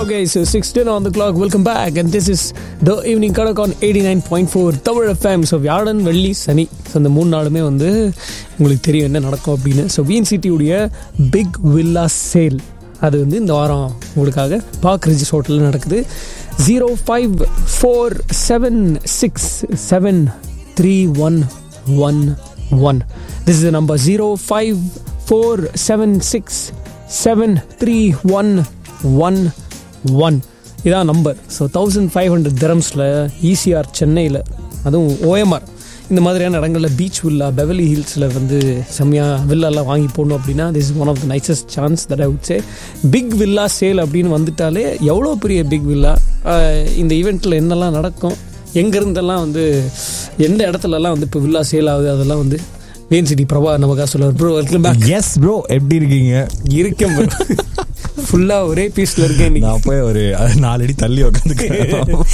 Okay, so 16 on the clock. Welcome back. And this is the evening கடக் on 89.4 Tamil FM. So வியாழன் வெள்ளி சனி so இந்த மூணு நாளுமே வந்து உங்களுக்கு தெரியும் என்ன நடக்கும் அப்படின்னு ஸோ விஎன் சிட்டியுடைய பிக் வில்லா சேல் அது வந்து இந்த வாரம் உங்களுக்காக பார்க் ரிஜிஸ் ஹோட்டலில் நடக்குது zero five four seven six seven three one one one this is number zero five four seven six seven three one one one இதான் number so thousand five hundred திரம்ஸில் ECR சென்னையில் அதுவும் OMR இந்த மாதிரியான இடங்களில் beach villa பெவலி ஹில்ஸில் வந்து செம்மையாக வில்லாலாம் வாங்கி போடணும் அப்படின்னா this is one of the nicest chance that I would say big villa sale அப்படின்னு வந்துட்டாலே எவ்வளோ பெரிய பிக் வில்லா இந்த ஈவெண்ட்டில் என்னெல்லாம் நடக்கும் எங்கேருந்தெல்லாம் வந்து எந்த இடத்துலலாம் வந்து இப்போ வில்லா சேல் ஆகுது அதெல்லாம் வந்து வேன் சிட்டி பிரபா நமக்காக சொல்லுவார் bro welcome back yes bro எப்படி இருக்கீங்க இருக்கேன் ப்ரோ ஃபுல்லாக ஒரே பீஸில் இருக்கேன் இன்னைக்கு. நான் போய் ஒரு நாலு அடி தள்ளி உட்காந்துக்கிறேன்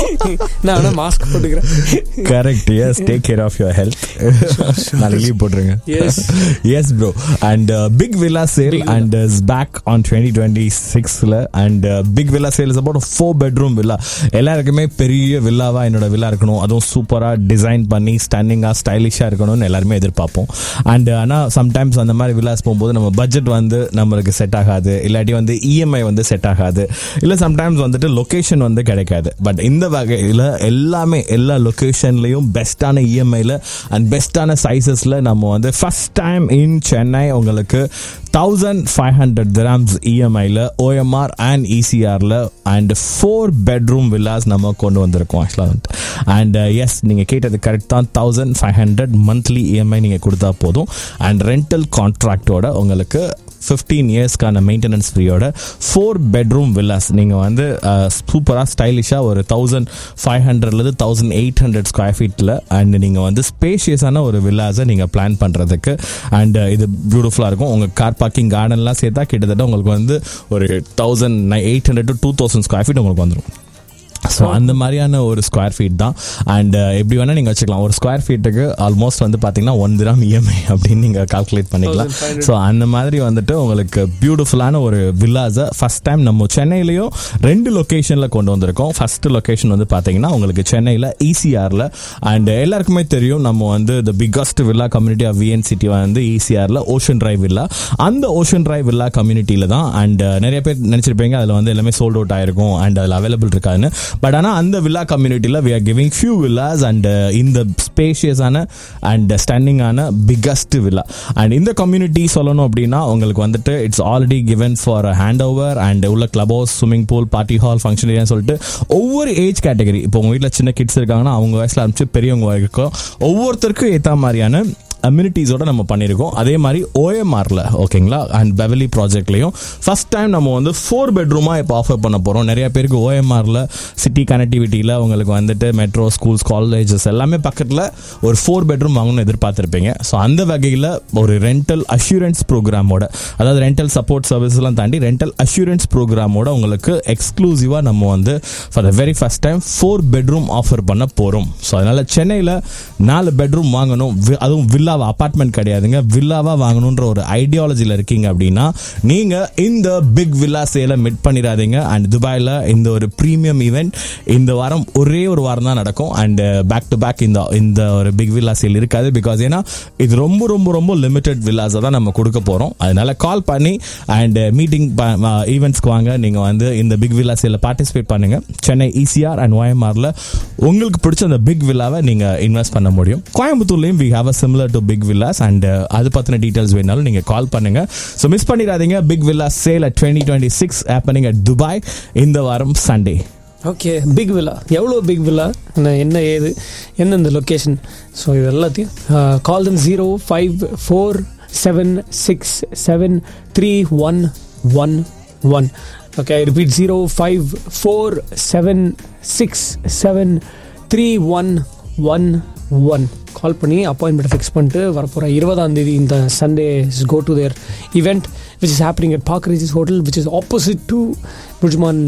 நான் ஆனால் மாஸ்க் போட்டுக்கிறேன் correct yes take care of your health நாளைக்கு லீவ் போட்டுருங்க Yes. Yes bro and big villa sale Big villa. And is back on twenty twenty சிக்ஸில் and big villa sale is about four bedroom villa எல்லாருக்குமே பெரிய வில்லாவா என்னோட villa இருக்கணும் அதுவும் சூப்பராக design பண்ணி ஸ்டன்னிங்காக ஸ்டைலிஷாக இருக்கணும்னு எல்லாருமே எதிர்பார்ப்போம் அண்ட் ஆனால் சம்டைம்ஸ் அந்த மாதிரி வில்லாஸ் போகும்போது நம்ம பட்ஜெட் வந்து நம்மளுக்கு செட் ஆகாது இல்லாட்டி வந்து இஎம்ஐ வந்து செட் ஆகாது இல்லை சம்டைம்ஸ் வந்துட்டு லொக்கேஷன் வந்து கிடைக்காது பட் இந்த வகையில் எல்லாமே எல்லா லொக்கேஷன்லையும் பெஸ்ட்டான இஎம்ஐல அண்ட் பெஸ்ட்டான சைஸஸில் நம்ம வந்து ஃபர்ஸ்ட் டைம் இன் சென்னை உங்களுக்கு தௌசண்ட் ஃபைவ் ஹண்ட்ரட் கிராம்ஸ் இஎம்ஐல ஓஎம்ஆர் அண்ட் இசிஆரில் அண்ட் ஃபோர் பெட்ரூம் வில்லாஸ் நம்ம கொண்டு வந்திருக்கோம் ஆக்சுவலாக வந்துட்டு அண்ட் எஸ் நீங்கள் கேட்டது கரெக்ட் தான் thousand five hundred monthly EMI நீங்கள் கொடுத்தா போதும் அண்ட் ரெண்டல் கான்ட்ராக்டோட உங்களுக்கு ஃபிஃப்டீன் இயர்ஸ்க்கான மெயின்டெனன்ஸ் ஃப்ரீயோட ஃபோர் பெட்ரூம் வில்லாஸ் நீங்கள் வந்து சூப்பராக ஸ்டைலிஷாக ஒரு தௌசண்ட் ஃபைவ் ஹண்ட்ரட்லேருந்து தௌசண்ட் எயிட் ஹண்ட்ரட் ஸ்கொயர் ஃபீட்டில் அண்ட் நீங்கள் வந்து ஸ்பேஷியஸான ஒரு வில்லாஸை நீங்கள் பிளான் பண்ணுறதுக்கு அண்ட் இது பியூட்டிஃபுல்லாக இருக்கும் உங்கள் கார் பார்க்கிங் கார்டன்லாம் சேர்த்தா கிட்டத்தட்ட உங்களுக்கு வந்து ஒரு thousand eight hundred to two thousand square feet உங்களுக்கு வந்துடும் ஸோ அந்த மாதிரியான ஒரு ஸ்கொயர் ஃபீட் தான் அண்ட் எப்படி வேணால் நீங்கள் வச்சுக்கலாம் ஒரு ஸ்கொயர் ஃபீட்டுக்கு ஆல்மோஸ்ட் வந்து பார்த்தீங்கன்னா ஒன் திராம் இஎம்ஐ அப்படின்னு நீங்கள் கால்குலேட் பண்ணிக்கலாம் 1500. ஸோ அந்த மாதிரி வந்துட்டு உங்களுக்கு பியூட்டிஃபுல்லான ஒரு வில்லாஸை ஃபர்ஸ்ட் டைம் நம்ம சென்னையிலையும் ரெண்டு லொக்கேஷனில் கொண்டு வந்திருக்கோம் ஃபர்ஸ்ட் லொக்கேஷன் வந்து பார்த்தீங்கன்னா உங்களுக்கு சென்னையில் இசிஆரில் அண்ட் எல்லாருக்குமே தெரியும் நம்ம வந்து the biggest villa community of VN city வந்து இசிஆரில் ஓஷன் டிரைவ் வில்லா அந்த ஓஷன் டிரைவ் வில்லா கம்யூனிட்டியில் தான் அண்ட் நிறைய பேர் நினச்சிருப்பீங்க அதில் வந்து எல்லாமே சோல்ட் அவுட் ஆயிருக்கும் அண்ட் அதில் அவைலபிள் இருக்காதுன்னு பட் ஆனால் அந்த வில்லா கம்யூனிட்டியில் we are giving few villas and இந்த ஸ்பேஷியஸான அண்ட் ஸ்டாண்டிங்கான பிக்கஸ்ட் வில்லா அண்ட் இந்த கம்யூனிட்டி சொல்லணும் அப்படின்னா உங்களுக்கு வந்துட்டு it's already given for hand over and உள்ள club house swimming pool party hall function ஏரியான்னு சொல்லிட்டு ஒவ்வொரு ஏஜ் கேட்டகரி இப்போ உங்கள் வீட்டில் சின்ன கிட்ஸ் இருக்காங்கன்னா அவங்க வயசில் ஆரம்பிச்சு பெரியவங்க வரைக்கும் ஒவ்வொருத்தருக்கும் ஏற்ற மாதிரியான அம்யூனிட்டிஸோட நம்ம பண்ணியிருக்கோம் அதே மாதிரி ஓஎம்ஆரில் ஓகேங்களா அண்ட் பெவலி ப்ராஜெக்ட்லையும் ஃபர்ஸ்ட் டைம் நம்ம வந்து ஃபோர் பெட்ரூமாக இப்போ ஆஃபர் பண்ண போகிறோம் நிறைய பேருக்கு ஓஎம்ஆரில் சிட்டி கனெக்டிவிட்டியில் உங்களுக்கு வந்துட்டு மெட்ரோ ஸ்கூல்ஸ் காலேஜஸ் எல்லாமே பக்கத்தில் ஒரு ஃபோர் பெட்ரூம் வாங்கணும்னு எதிர்பார்த்துருப்பீங்க ஸோ அந்த வகையில் ஒரு ரெண்டல் அஷூரன்ஸ் ப்ரோக்ராமோட அதாவது ரெண்டல் சப்போர்ட் சர்வீஸ்லாம் தாண்டி ரெண்டல் அஷூரன்ஸ் ப்ரோக்ராமோட உங்களுக்கு எக்ஸ்க்ளூசிவாக நம்ம வந்து for the very first time four bedroom offer பண்ண போகிறோம் ஸோ அதனால் சென்னையில் நாலு பெட்ரூம் வாங்கணும் வி- அதுவும் வில்லாவா அபார்ட்மெண்ட் கிடையாதுங்க வில்லாவா வாங்கணுன்ற ஒரு ஐடியாலஜியில் இருக்கீங்க அப்படின்னா நீங்கள் இந்த பிக் வில்லா சேலை மிட் பண்ணிடாதீங்க அண்ட் துபாயில் இந்த ஒரு ப்ரீமியம் ஈவெண்ட் இந்த வாரம் ஒரே ஒரு வாரம் தான் நடக்கும் அண்ட் பேக் டு பேக் இந்த இந்த ஒரு பிக் வில்லா சேல் இருக்காது பிகாஸ் ஏன்னா இது ரொம்ப ரொம்ப ரொம்ப லிமிடெட் வில்லாஸை தான் நம்ம கொடுக்க போகிறோம் அதனால கால் பண்ணி அண்ட் மீட்டிங் ஈவெண்ட்ஸ்க்கு வாங்க நீங்கள் வந்து இந்த பிக் வில்லா சேலில் பார்ட்டிசிபேட் பண்ணுங்க சென்னை இசிஆர் அண்ட் OMR-ல உங்களுக்கு பிடிச்ச அந்த பிக் வில்லாவை நீங்கள் இன்வெஸ்ட் பண்ண முடியும் கோயம்புத்தூர்லையும் we have a similar to big villas and அது பற்றின டீட்டெயில்ஸ் வேணாலும் நீங்கள் கால் பண்ணுங்க ஸோ மிஸ் பண்ணிடாதீங்க big villa sale at twenty twenty six happening at Dubai இந்த வாரம் சண்டே ஓகே பிக் வில்லா எவ்வளோ பிக் வில்லா என்ன என்ன ஏது எந்தெந்த லொக்கேஷன் ஸோ இது எல்லாத்தையும் call then zero five four seven six seven three one one one okay I repeat zero five four seven six seven three one one one call பண்ணி appointment fix பண்ணிட்டு வரப்போகிற இருபதாம் தேதி இந்த Sunday go to there event which is happening at park Regis hotel which is opposite to BurJuman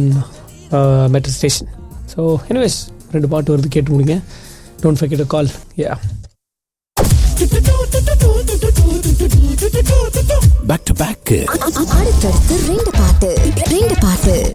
metro station so anyways ரெண்டு பாட்டு வருது கேட்டு முடிங்க don't forget call ya back to back அடுத்தடுத்து ரெண்டு பாட்டு